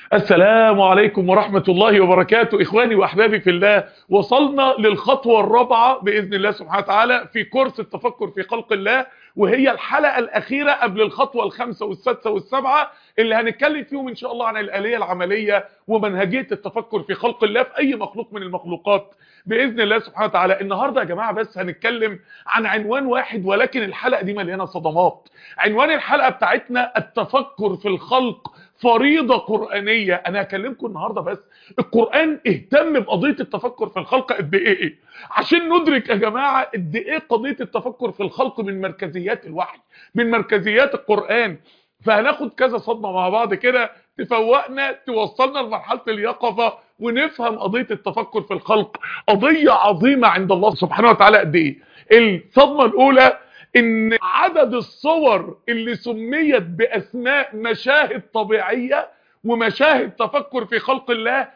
السلام عليكم ورحمة الله وبركاته إخواني وأحبابي في الله وصلنا للخطوة الرابعة بإذن الله سبحانه وتعالى في كورس التفكر في خلق الله وهي الحلقة الأخيرة قبل الخطوة الخامسة والسادسة والسابعة اللي هنتكلم فيهم إن شاء الله عن الآلية العملية ومنهجية التفكر في خلق الله في أي مخلوق من المخلوقات بإذن الله سبحانه وتعالى النهاردة يا جماعة بس هنتكلم عن عنوان واحد ولكن الحلقة دي مليانة صدمات عنوان الحلقة بتاعتنا التفكر في الخلق فريضة قرآنية انا هكلمكم النهاردة بس القرآن اهتم بقضية التفكر في الخلق قد ايه عشان ندرك يا جماعة قد ايه قضية التفكر في الخلق من مركزيات الوحي من مركزيات القرآن فهناخد كذا صدمة مع بعض كده تفوقنا توصلنا لمرحلة اليقظة ونفهم قضية التفكر في الخلق قضية عظيمة عند الله سبحانه وتعالى قد ايه الصدمة الاولى ان عدد الصور اللي سميت باسماء مشاهد طبيعية ومشاهد تفكر في خلق الله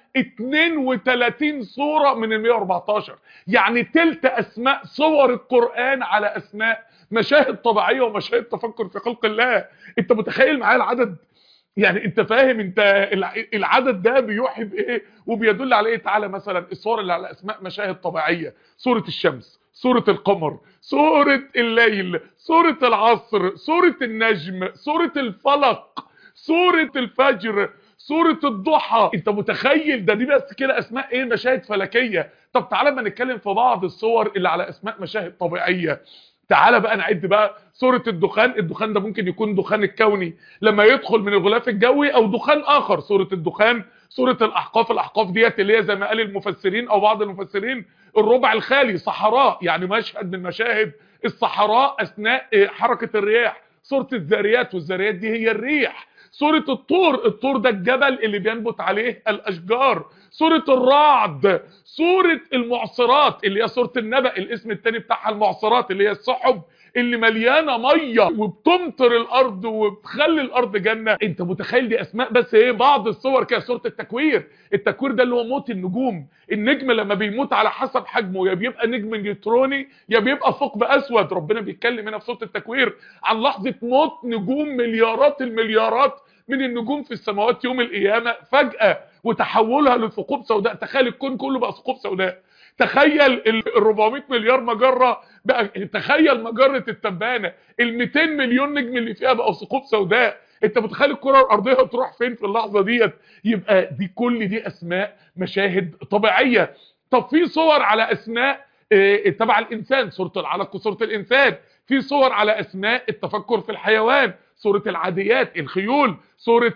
32 صورة من ال 114 يعني تلت اسماء صور القرآن على اسماء مشاهد طبيعية ومشاهد تفكر في خلق الله انت متخيل معايا العدد يعني انت فاهم انت العدد ده بيوحي بايه وبيدل على ايه تعالى مثلا الصور اللي على اسماء مشاهد طبيعية صورة الشمس سورة القمر سورة الليل سورة العصر سورة النجم سورة الفلق سورة الفجر سورة الضحى انت متخيل ده دي بس كده اسماء ايه مشاهد فلكية طب تعالى ما نتكلم في بعض الصور اللي على اسماء مشاهد طبيعية تعالى بقى نعد بقى سورة الدخان الدخان ده ممكن يكون دخان الكوني لما يدخل من الغلاف الجوي او دخان اخر سورة الدخان سورة الاحقاف الاحقاف ديت اللي هي زي ما قال المفسرين او بعض المفسرين الربع الخالي صحراء يعني مشهد من مشاهد الصحراء اثناء حركة الرياح سورة الذاريات والذاريات دي هي الريح سورة الطور الطور ده الجبل اللي بينبت عليه الاشجار سورة الرعد سورة المعصرات اللي هي سورة النبأ الاسم التاني بتاعها المعصرات اللي هي السحب اللي مليانة مية وبتمطر الارض وبتخلي الارض جنة انت متخيل دي اسماء بس ايه بعض الصور كده سورة التكوير التكوير ده اللي هو موت النجوم النجم لما بيموت على حسب حجمه يا بيبقى نجم نيوتروني يا بيبقى ثقب اسود ربنا بيتكلم هنا في سورة التكوير عن لحظة موت نجوم مليارات المليارات من النجوم في السماوات يوم القيامة فجأة وتحولها لثقوب سوداء تخيل الكون كله بقى ثقوب سوداء تخيل ال 400 مليار مجرة بقى تخيل مجرة التبانة ال 200 مليون نجم اللي فيها بقوا ثقوب سوداء انت متخيل الكرة الارضية تروح فين في اللحظة ديت يبقى دي كل دي اسماء مشاهد طبيعية طب في صور على اسماء اه تبع الانسان صورة العلق وصورة الانسان في صور على اسماء التفكر في الحيوان صورة العاديات الخيول صورة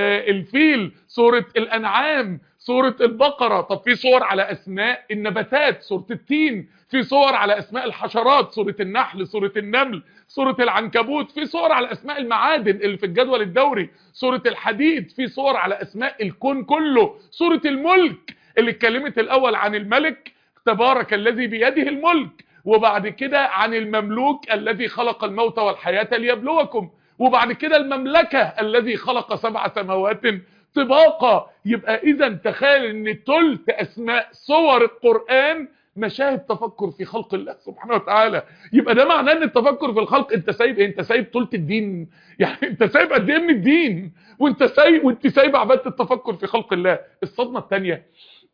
الفيل صورة الانعام صورة البقرة طب في صور على اسماء النباتات صورة التين في صور على اسماء الحشرات صورة النحل صورة النمل صورة العنكبوت في صور على اسماء المعادن اللي في الجدول الدوري صورة الحديد في صور على اسماء الكون كله صورة الملك اللي اتكلمت الاول عن الملك تبارك الذي بيده الملك وبعد كده عن المملوك الذي خلق الموت والحياة ليبلوكم وبعد كده المملكة الذي خلق سبع سماوات طباقة يبقى اذا تخيل ان تلت اسماء صور القرآن مشاهد تفكر في خلق الله سبحانه وتعالى يبقى ده معناه ان التفكر في الخلق انت سايب ايه انت سايب تلت الدين يعني انت سايب قد ايه من الدين وانت سايب وانت سايب عباده التفكر في خلق الله الصدمه الثانيه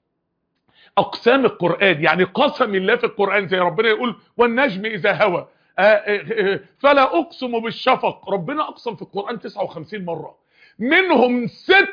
اقسام القرآن يعني قسم الله في القرآن زي ربنا يقول والنجم اذا هوى فلا اقسم بالشفق ربنا اقسم في القرآن 59 مرة منهم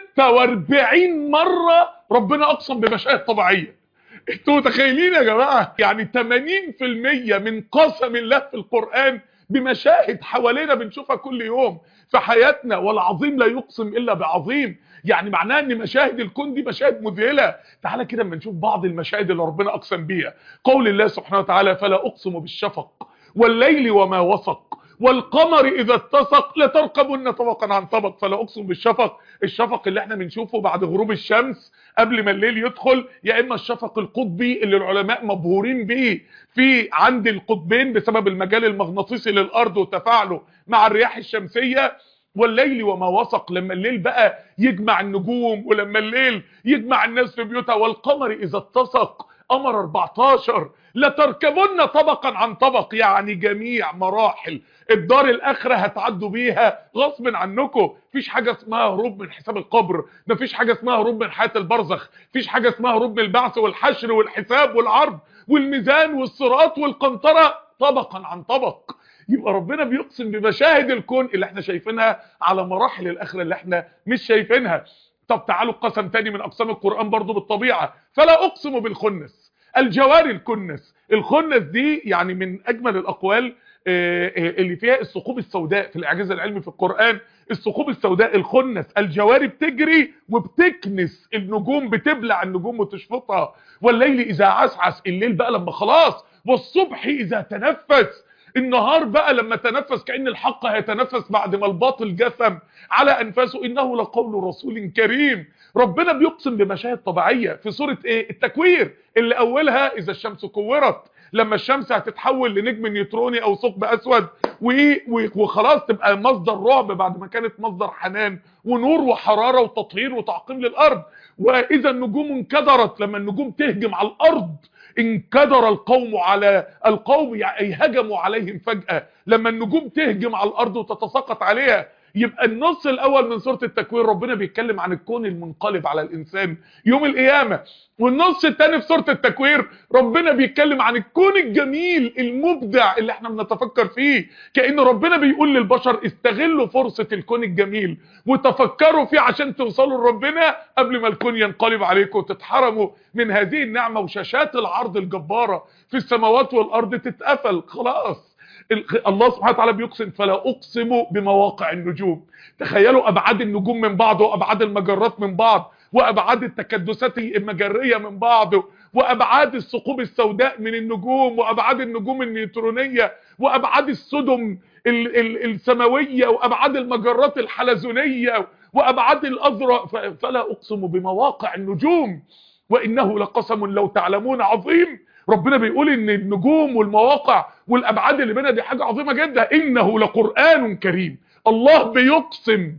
46 مرة ربنا اقسم بمشاهد طبيعية انتوا متخيلين يا جماعة يعني 80% من قسم الله في القرآن بمشاهد حوالينا بنشوفها كل يوم في حياتنا والعظيم لا يقسم الا بعظيم يعني معناه ان مشاهد الكون دي مشاهد مذهله تعالى كده اما نشوف بعض المشاهد اللي ربنا اقسم بيها قول الله سبحانه وتعالى فلا اقسم بالشفق والليل وما وسق والقمر اذا اتسق لتركبن طبقا عن طبق فلا اقسم بالشفق الشفق اللي احنا بنشوفه بعد غروب الشمس قبل ما الليل يدخل يا اما الشفق القطبي اللي العلماء مبهورين بيه في عند القطبين بسبب المجال المغناطيسي للارض وتفاعله مع الرياح الشمسيه والليل وما وسق لما الليل بقى يجمع النجوم ولما الليل يجمع الناس في بيوتها والقمر اذا اتسق القمر 14 لتركبن طبقا عن طبق يعني جميع مراحل الدار الاخره هتعدوا بيها غصب عنكم مفيش حاجه اسمها هروب من حساب القبر مفيش حاجه اسمها هروب من حياه البرزخ مفيش حاجه اسمها هروب من البعث والحشر والحساب والعرض والميزان والصراط والقنطره طبقا عن طبق يبقى ربنا بيقسم بمشاهد الكون اللي احنا شايفينها على مراحل الاخره اللي احنا مش شايفينها طب تعالوا قسم تاني من اقسام القران برضو بالطبيعه فلا اقسم بالخنس الجوار الكنس الخنس دي يعني من اجمل الاقوال اللي فيها الثقوب السوداء في الاعجاز العلمي في القرآن الثقوب السوداء الخنس الجواري بتجري وبتكنس النجوم بتبلع النجوم وتشفطها والليل اذا عسعس الليل بقى لما خلاص والصبح اذا تنفس النهار بقى لما تنفس كأن الحق هيتنفس بعد ما الباطل جثم على أنفاسه إنه لقول رسول كريم ربنا بيقسم بمشاهد طبيعية في سورة إيه؟ التكوير اللي أولها إذا الشمس كورت لما الشمس هتتحول لنجم نيوتروني أو ثقب أسود وخلاص تبقى مصدر رعب بعد ما كانت مصدر حنان ونور وحرارة وتطهير وتعقيم للأرض وإذا النجوم انكدرت لما النجوم تهجم على الأرض انكدر القوم على القوم يعني هجموا عليهم فجأة لما النجوم تهجم على الأرض وتتساقط عليها يبقى النص الأول من سورة التكوير ربنا بيتكلم عن الكون المنقلب على الإنسان يوم القيامة والنص الثاني في سورة التكوير ربنا بيتكلم عن الكون الجميل المبدع اللي احنا بنتفكر فيه كأن ربنا بيقول للبشر استغلوا فرصة الكون الجميل وتفكروا فيه عشان توصلوا لربنا قبل ما الكون ينقلب عليكم وتتحرموا من هذه النعمة وشاشات العرض الجبارة في السماوات والأرض تتقفل خلاص الله سبحانه وتعالى بيقسم فلا اقسم بمواقع النجوم تخيلوا ابعاد النجوم من بعض وابعاد المجرات من بعض وابعاد التكدسات المجريه من بعض وابعاد الثقوب السوداء من النجوم وابعاد النجوم النيوترونيه وابعاد السدم ال ال السماويه وابعاد المجرات الحلزونيه وابعاد الازرق فلا اقسم بمواقع النجوم وانه لقسم لو تعلمون عظيم ربنا بيقول ان النجوم والمواقع والابعاد اللي بينها دي حاجه عظيمه جدا انه لقران كريم الله بيقسم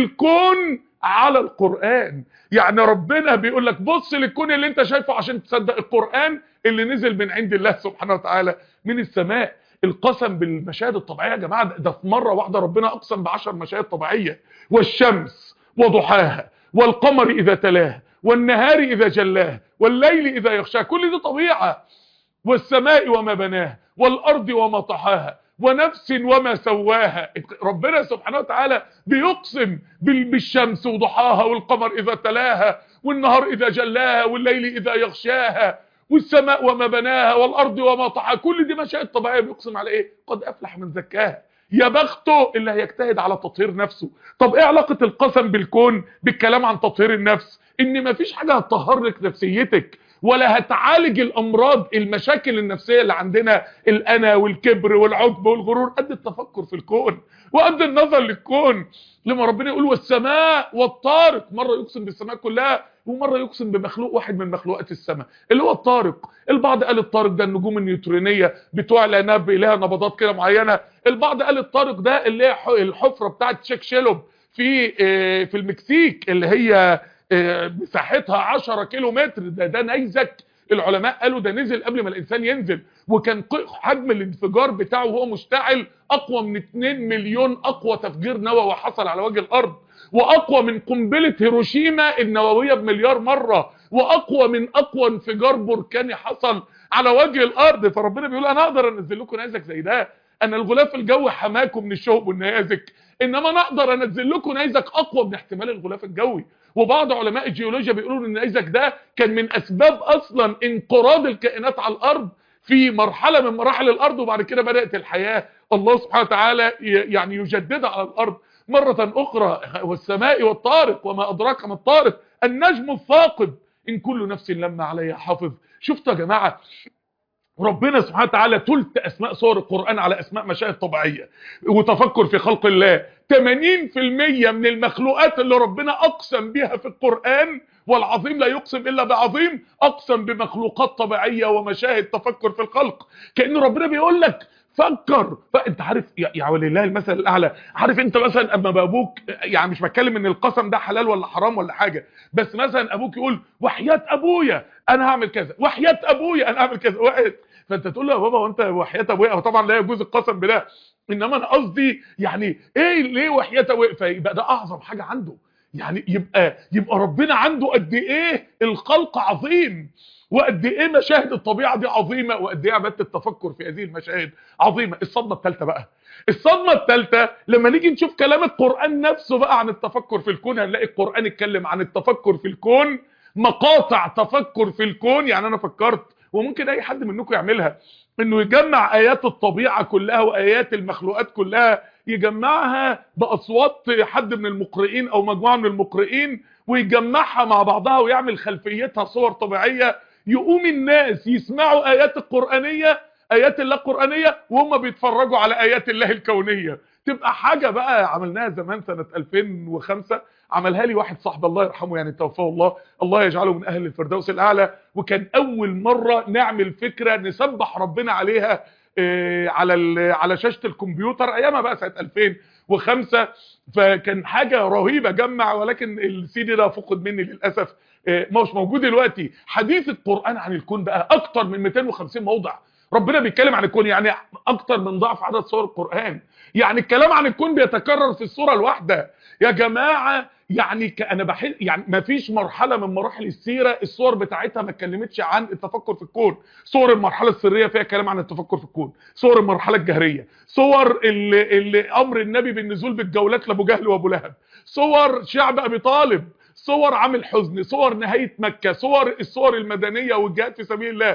بالكون على القران يعني ربنا بيقول لك بص للكون اللي انت شايفه عشان تصدق القران اللي نزل من عند الله سبحانه وتعالى من السماء القسم بالمشاهد الطبيعيه يا جماعه ده في مره واحده ربنا اقسم بعشر مشاهد طبيعيه والشمس وضحاها والقمر اذا تلاها والنهار اذا جلاها والليل اذا يغشاها كل دي طبيعه والسماء وما بناها والارض وما طحاها ونفس وما سواها ربنا سبحانه وتعالى بيقسم بالشمس وضحاها والقمر اذا تلاها والنهار اذا جلاها والليل اذا يغشاها والسماء وما بناها والارض وما طحاها كل دي مشاهد طبيعيه بيقسم على ايه قد افلح من زكاها يا بخته اللي هيجتهد على تطهير نفسه طب ايه علاقه القسم بالكون بالكلام عن تطهير النفس ان مفيش حاجه هتطهر لك نفسيتك ولا هتعالج الامراض المشاكل النفسيه اللي عندنا الانا والكبر والعجب والغرور قد التفكر في الكون وقد النظر للكون لما ربنا يقول والسماء والطارق مره يقسم بالسماء كلها ومره يقسم بمخلوق واحد من مخلوقات السماء اللي هو الطارق البعض قال الطارق ده النجوم النيوترونيه بتوع العنب لها نبضات كده معينه البعض قال الطارق ده اللي هي الحفره بتاعه تشيك شيلوب في في المكسيك اللي هي مساحتها 10 كيلو متر ده ده نيزك العلماء قالوا ده نزل قبل ما الانسان ينزل وكان حجم الانفجار بتاعه وهو مشتعل اقوى من 2 مليون اقوى تفجير نووي حصل على وجه الارض واقوى من قنبله هيروشيما النوويه بمليار مره واقوى من اقوى انفجار بركاني حصل على وجه الارض فربنا بيقول انا اقدر انزل لكم نيزك زي ده انا الغلاف الجوي حماكم من الشهب والنيازك انما انا اقدر انزل لكم نيزك اقوى من احتمال الغلاف الجوي وبعض علماء الجيولوجيا بيقولوا ان النيزك ده كان من اسباب اصلا انقراض الكائنات على الارض في مرحله من مراحل الارض وبعد كده بدات الحياه الله سبحانه وتعالى يعني يجددها على الارض مره اخرى والسماء والطارق وما ادراك ما الطارق النجم الثاقب ان كل نفس لما عليها حافظ شفتوا يا جماعه ربنا سبحانه وتعالى تلت اسماء سور القرآن على اسماء مشاهد طبيعية وتفكر في خلق الله 80% من المخلوقات اللي ربنا اقسم بها في القرآن والعظيم لا يقسم الا بعظيم اقسم بمخلوقات طبيعية ومشاهد تفكر في الخلق كأن ربنا بيقول لك فكر فانت عارف يا يا ولله المثل الاعلى عارف انت مثلا اما ابوك يعني مش بتكلم ان القسم ده حلال ولا حرام ولا حاجه بس مثلا ابوك يقول وحياه ابويا انا هعمل كذا وحياه ابويا انا هعمل كذا واحد فانت تقول له يا بابا وانت وحياه ابويا وطبعا لا يجوز القسم بالله انما انا قصدي يعني ايه ليه وحياه ابويا فيبقى ده اعظم حاجه عنده يعني يبقى يبقى ربنا عنده قد ايه الخلق عظيم وقد ايه مشاهد الطبيعه دي عظيمه وقد ايه عباده التفكر في هذه المشاهد عظيمه الصدمه الثالثه بقى الصدمه الثالثه لما نيجي نشوف كلام القران نفسه بقى عن التفكر في الكون هنلاقي القران اتكلم عن التفكر في الكون مقاطع تفكر في الكون يعني انا فكرت وممكن اي حد منكم يعملها انه يجمع ايات الطبيعه كلها وايات المخلوقات كلها يجمعها باصوات حد من المقرئين او مجموعه من المقرئين ويجمعها مع بعضها ويعمل خلفيتها صور طبيعيه يقوم الناس يسمعوا ايات القرانيه ايات الله القرانيه وهم بيتفرجوا على ايات الله الكونيه تبقى حاجه بقى عملناها زمان سنه 2005 عملها لي واحد صاحبي الله يرحمه يعني توفاه الله الله يجعله من اهل الفردوس الاعلى وكان اول مره نعمل فكره نسبح ربنا عليها آه، على ال- على شاشه الكمبيوتر ايامها بقى سنه 2005 فكان حاجه رهيبه جمع ولكن السي دي ده فقد مني للاسف آه، مش موجود دلوقتي حديث القران عن الكون بقى اكتر من 250 موضع ربنا بيتكلم عن الكون يعني اكتر من ضعف عدد سور القران يعني الكلام عن الكون بيتكرر في السوره الواحده يا جماعه يعني ك- انا بحس يعني ما فيش مرحله من مراحل السيره الصور بتاعتها ما اتكلمتش عن التفكر في الكون صور المرحله السريه فيها كلام عن التفكر في الكون صور المرحله الجهريه صور اللي, اللي امر النبي بالنزول بالجولات لابو جهل وابو لهب صور شعب ابي طالب صور عام الحزن صور نهايه مكه صور الصور المدنيه والجهاد في سبيل الله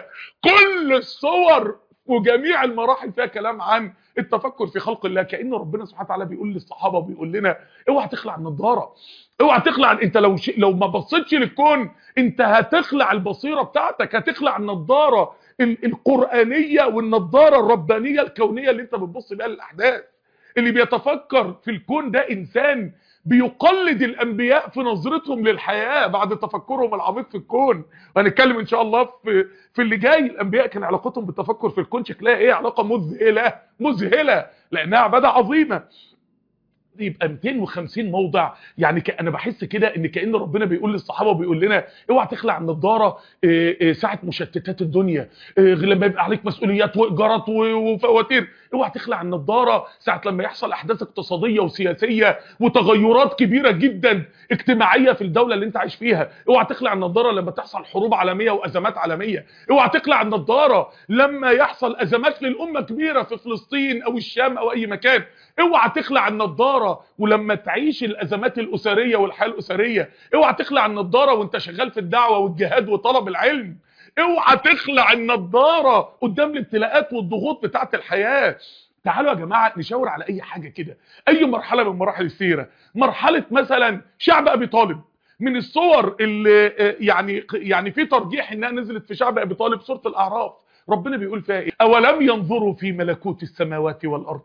كل الصور وجميع المراحل فيها كلام عن التفكر في خلق الله كأن ربنا سبحانه وتعالى بيقول للصحابه وبيقول لنا اوعى تخلع النضاره اوعى تخلع انت لو ش... لو ما بصيتش للكون انت هتخلع البصيره بتاعتك هتخلع النضاره ال... القرانيه والنضاره الربانيه الكونيه اللي انت بتبص بيها للاحداث اللي بيتفكر في الكون ده انسان بيقلد الانبياء في نظرتهم للحياه بعد تفكرهم العميق في الكون وهنتكلم ان شاء الله في في اللي جاي الانبياء كان علاقتهم بالتفكر في الكون شكلها ايه علاقه مذهله مذهله لانها عباده عظيمه يبقى 250 موضع يعني ك... انا بحس كده ان كان ربنا بيقول للصحابه وبيقول لنا اوعى تخلع النضاره إيه إيه ساعه مشتتات الدنيا إيه لما يبقى عليك مسؤوليات وايجارات و- وفواتير اوعى تخلع النضاره ساعه لما يحصل احداث اقتصاديه وسياسيه وتغيرات كبيره جدا اجتماعيه في الدوله اللي انت عايش فيها اوعى تخلع النضاره لما تحصل حروب عالميه وازمات عالميه اوعى تخلع النضاره لما يحصل ازمات للامه كبيره في فلسطين او الشام او اي مكان اوعى تخلع النضاره ولما تعيش الازمات الاسريه والحياه الاسريه اوعى تخلع النضاره وانت شغال في الدعوه والجهاد وطلب العلم اوعى تخلع النضاره قدام الابتلاءات والضغوط بتاعه الحياه تعالوا يا جماعه نشاور على اي حاجه كده اي مرحله من مراحل السيره مرحله مثلا شعب ابي طالب من الصور اللي آه، يعني يعني في ترجيح انها نزلت في شعب ابي طالب سوره الاعراف ربنا بيقول فيها ايه اولم ينظروا في ملكوت السماوات والارض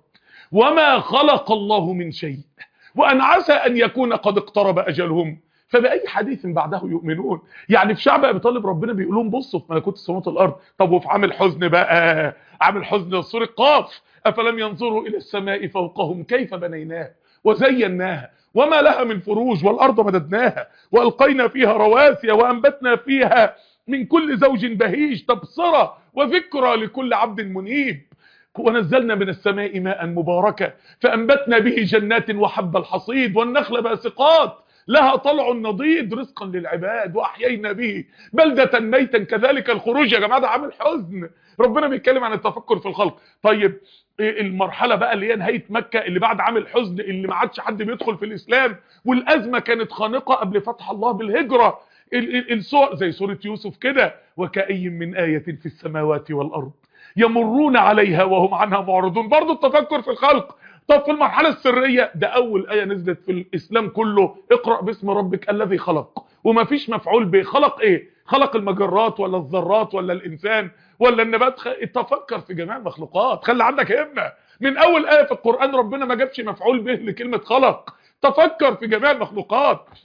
وما خلق الله من شيء وأن عسى أن يكون قد اقترب أجلهم فبأي حديث بعده يؤمنون يعني في شعب أبي طالب ربنا بيقول لهم بصوا في ملكوت السماوات والأرض طب وفي عام الحزن بقى عام الحزن سورة قاف أفلم ينظروا إلى السماء فوقهم كيف بنيناها وزيناها وما لها من فروج والأرض مددناها وألقينا فيها رواسي وأنبتنا فيها من كل زوج بهيج تبصرة وذكرى لكل عبد منيب ونزلنا من السماء ماء مباركا فأنبتنا به جنات وحب الحصيد والنخل باسقات لها طلع نضيد رزقا للعباد وأحيينا به بلدة ميتا كذلك الخروج يا جماعة ده عامل حزن ربنا بيتكلم عن التفكر في الخلق طيب إيه المرحلة بقى اللي هي نهاية مكة اللي بعد عام الحزن اللي ما عادش حد بيدخل في الإسلام والأزمة كانت خانقة قبل فتح الله بالهجرة ال- ال- السور زي سورة يوسف كده وكأي من آية في السماوات والأرض يمرون عليها وهم عنها معرضون برضو التفكر في الخلق طب في المرحلة السرية ده أول آية نزلت في الإسلام كله اقرأ باسم ربك الذي خلق وما فيش مفعول به خلق إيه خلق المجرات ولا الذرات ولا الإنسان ولا النبات خ... تفكر في جميع المخلوقات خلي عندك همة من أول آية في القرآن ربنا ما جابش مفعول به لكلمة خلق تفكر في جميع المخلوقات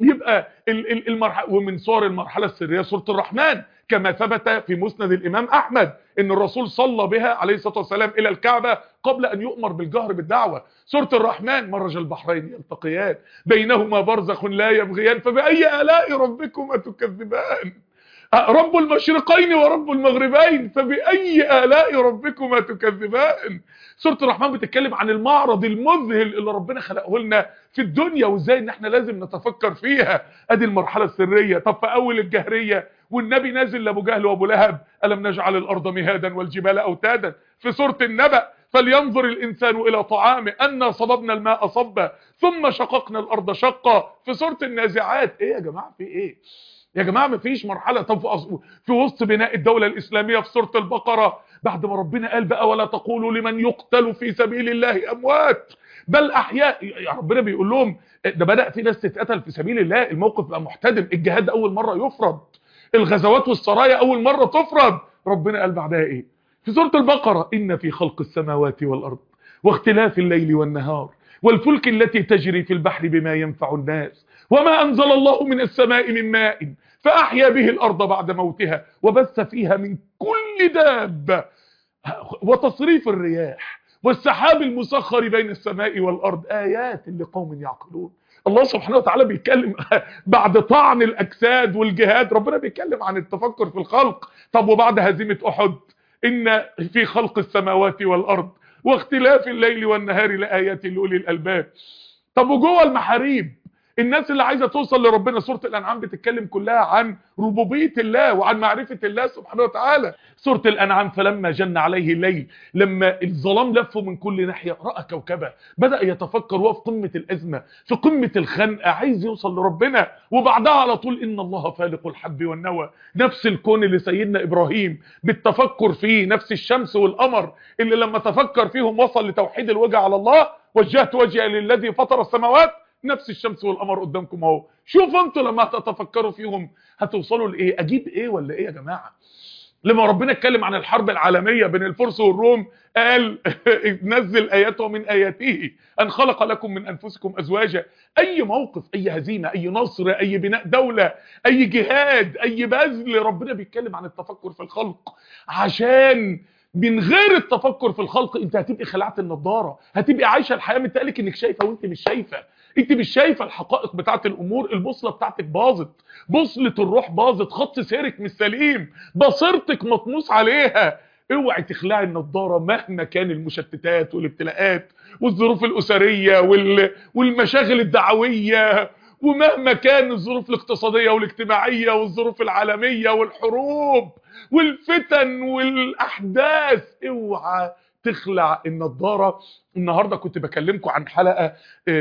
يبقى ال- ال- المرحله ومن صور المرحله السريه سوره الرحمن كما ثبت في مسند الامام احمد ان الرسول صلى بها عليه الصلاه والسلام الى الكعبه قبل ان يؤمر بالجهر بالدعوه سوره الرحمن مرج البحرين يلتقيان بينهما برزخ لا يبغيان فباي الاء ربكما تكذبان رب المشرقين ورب المغربين فبأي آلاء ربكما تكذبان سورة الرحمن بتتكلم عن المعرض المذهل اللي ربنا خلقه لنا في الدنيا وازاي ان احنا لازم نتفكر فيها ادي المرحلة السرية طب في اول الجهرية والنبي نازل لابو جهل وابو لهب الم نجعل الارض مهادا والجبال اوتادا في سورة النبأ فلينظر الانسان الى طعامه انا صببنا الماء صبا ثم شققنا الارض شقا في سورة النازعات ايه يا جماعة في ايه يا جماعه مفيش مرحله طب في, أص... في وسط بناء الدوله الاسلاميه في سوره البقره بعد ما ربنا قال بقى ولا تقولوا لمن يقتل في سبيل الله اموات بل احياء يا ربنا بيقول لهم ده بدا في ناس تتقتل في سبيل الله الموقف بقى محتدم الجهاد اول مره يفرض الغزوات والسرايا اول مره تفرض ربنا قال بعدها ايه في سوره البقره ان في خلق السماوات والارض واختلاف الليل والنهار والفلك التي تجري في البحر بما ينفع الناس وما أنزل الله من السماء من ماء فأحيا به الأرض بعد موتها وبث فيها من كل دابة وتصريف الرياح والسحاب المسخر بين السماء والأرض آيات لقوم يعقلون الله سبحانه وتعالى بيتكلم بعد طعن الأجساد والجهاد ربنا بيتكلم عن التفكر في الخلق طب وبعد هزيمة أحد إن في خلق السماوات والأرض واختلاف الليل والنهار لآيات لأولي الألباب طب وجوه المحاريب الناس اللي عايزه توصل لربنا سوره الانعام بتتكلم كلها عن ربوبيه الله وعن معرفه الله سبحانه وتعالى سوره الانعام فلما جن عليه الليل لما الظلام لفه من كل ناحيه راى كوكبه بدا يتفكر وهو في قمه الازمه في قمه الخنقه عايز يوصل لربنا وبعدها على طول ان الله فالق الحب والنوى نفس الكون اللي سيدنا ابراهيم بالتفكر فيه نفس الشمس والقمر اللي لما تفكر فيهم وصل لتوحيد الوجه على الله وجهت وجهي للذي فطر السماوات نفس الشمس والقمر قدامكم اهو شوفوا انتوا لما تتفكروا فيهم هتوصلوا لايه اجيب ايه ولا ايه يا جماعه لما ربنا اتكلم عن الحرب العالميه بين الفرس والروم قال نزل اياته من اياته ان خلق لكم من انفسكم ازواجا اي موقف اي هزيمه اي نصر اي بناء دوله اي جهاد اي بذل ربنا بيتكلم عن التفكر في الخلق عشان من غير التفكر في الخلق انت هتبقي خلعت النضاره هتبقي عايشه الحياه متقالك انك شايفه وانت مش شايفه انت مش شايفه الحقائق بتاعه الامور البوصله بتاعتك باظت بوصله الروح باظت خط سيرك مش سليم بصيرتك مطموس عليها اوعي تخلعي النضاره مهما كان المشتتات والابتلاءات والظروف الاسريه وال... والمشاغل الدعويه ومهما كان الظروف الاقتصاديه والاجتماعيه والظروف العالميه والحروب والفتن والاحداث اوعى تخلع النضاره النهارده كنت بكلمكم عن حلقه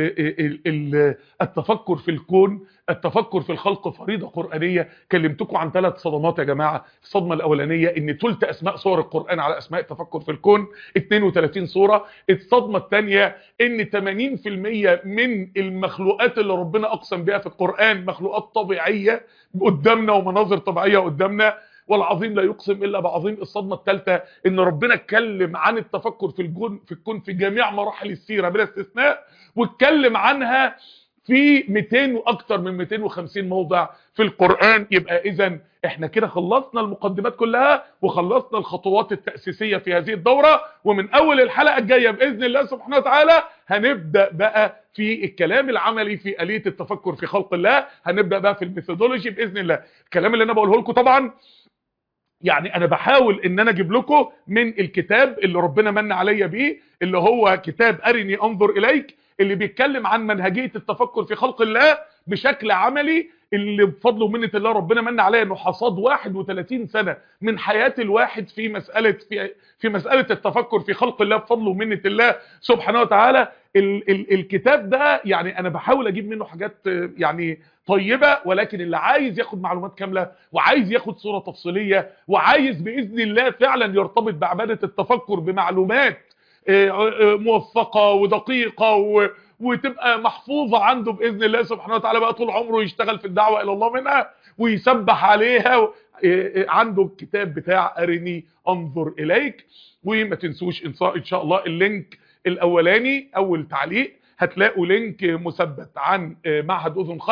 التفكر في الكون التفكر في الخلق فريضه قرانيه كلمتكم عن ثلاث صدمات يا جماعه الصدمه الاولانيه ان ثلث اسماء سور القران على اسماء التفكر في الكون 32 سوره الصدمه الثانيه ان 80% من المخلوقات اللي ربنا اقسم بها في القران مخلوقات طبيعيه قدامنا ومناظر طبيعيه قدامنا والعظيم لا يقسم الا بعظيم الصدمه الثالثه ان ربنا اتكلم عن التفكر في الكون في الكون في جميع مراحل السيره بلا استثناء واتكلم عنها في 200 واكثر من 250 موضع في القرآن يبقى اذا احنا كده خلصنا المقدمات كلها وخلصنا الخطوات التأسيسية في هذه الدورة ومن اول الحلقة الجاية بإذن الله سبحانه وتعالى هنبدأ بقى في الكلام العملي في آلية التفكر في خلق الله هنبدأ بقى في الميثودولوجي بإذن الله الكلام اللي انا بقوله لكم طبعا يعني انا بحاول ان انا اجيب لكم من الكتاب اللي ربنا من عليا بيه اللي هو كتاب ارني انظر اليك اللي بيتكلم عن منهجية التفكر في خلق الله بشكل عملي اللي بفضل ومنة الله ربنا من عليا انه حصاد 31 سنة من حياة الواحد في مسألة في, في مسألة التفكر في خلق الله بفضل ومنة الله سبحانه وتعالى ال ال الكتاب ده يعني انا بحاول اجيب منه حاجات يعني طيبة ولكن اللي عايز ياخد معلومات كاملة وعايز ياخد صورة تفصيلية وعايز بإذن الله فعلا يرتبط بعبادة التفكر بمعلومات موفقة ودقيقة و... وتبقى محفوظة عنده بإذن الله سبحانه وتعالى بقى طول عمره يشتغل في الدعوة إلى الله منها ويسبح عليها عنده الكتاب بتاع أرني أنظر إليك وما تنسوش إن شاء الله اللينك الأولاني أول تعليق هتلاقوا لينك مثبت عن معهد أذن خير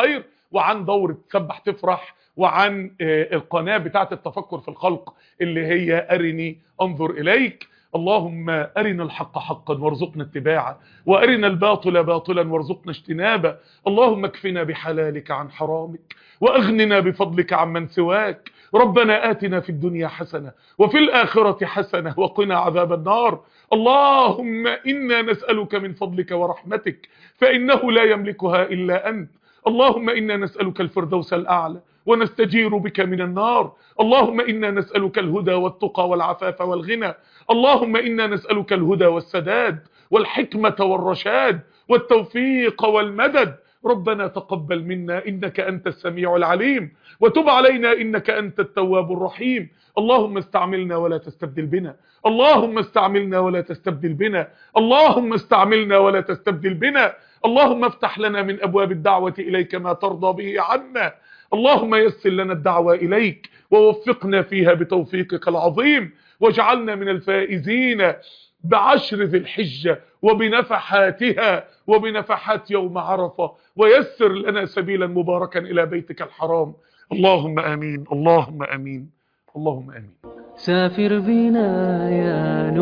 وعن دورة سبح تفرح وعن القناة بتاعة التفكر في الخلق اللي هي أرني أنظر إليك اللهم أرنا الحق حقا وارزقنا اتباعه وأرنا الباطل باطلا وارزقنا اجتنابه اللهم اكفنا بحلالك عن حرامك وأغننا بفضلك عمن سواك ربنا آتنا في الدنيا حسنة وفي الآخرة حسنة وقنا عذاب النار اللهم إنا نسألك من فضلك ورحمتك فإنه لا يملكها إلا أنت اللهم إنا نسألك الفردوس الأعلى ونستجير بك من النار اللهم إنا نسألك الهدى والتقى والعفاف والغنى اللهم إنا نسألك الهدى والسداد والحكمة والرشاد والتوفيق والمدد ربنا تقبل منا إنك أنت السميع العليم وتب علينا إنك أنت التواب الرحيم اللهم استعملنا ولا تستبدل بنا اللهم استعملنا ولا تستبدل بنا اللهم استعملنا ولا تستبدل بنا اللهم افتح لنا من أبواب الدعوة إليك ما ترضى به عنا اللهم يسر لنا الدعوة إليك ووفقنا فيها بتوفيقك العظيم واجعلنا من الفائزين بعشر ذي الحجة وبنفحاتها وبنفحات يوم عرفة ويسر لنا سبيلا مباركا إلى بيتك الحرام اللهم آمين اللهم آمين اللهم آمين سافر بنا يا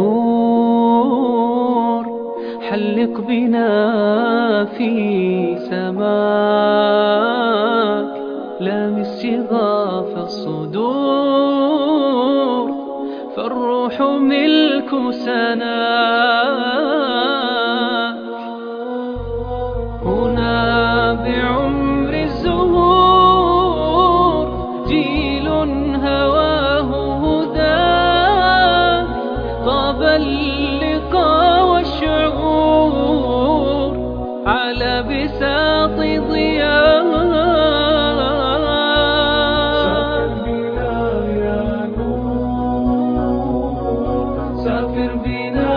نور حلق بنا في سماك لامس شغاف الصدور فالروح ملك سناك هنا بعمر الزهور جيل هواه هداك طاب اللقاء والشعور على بساط ضياء سافر بنا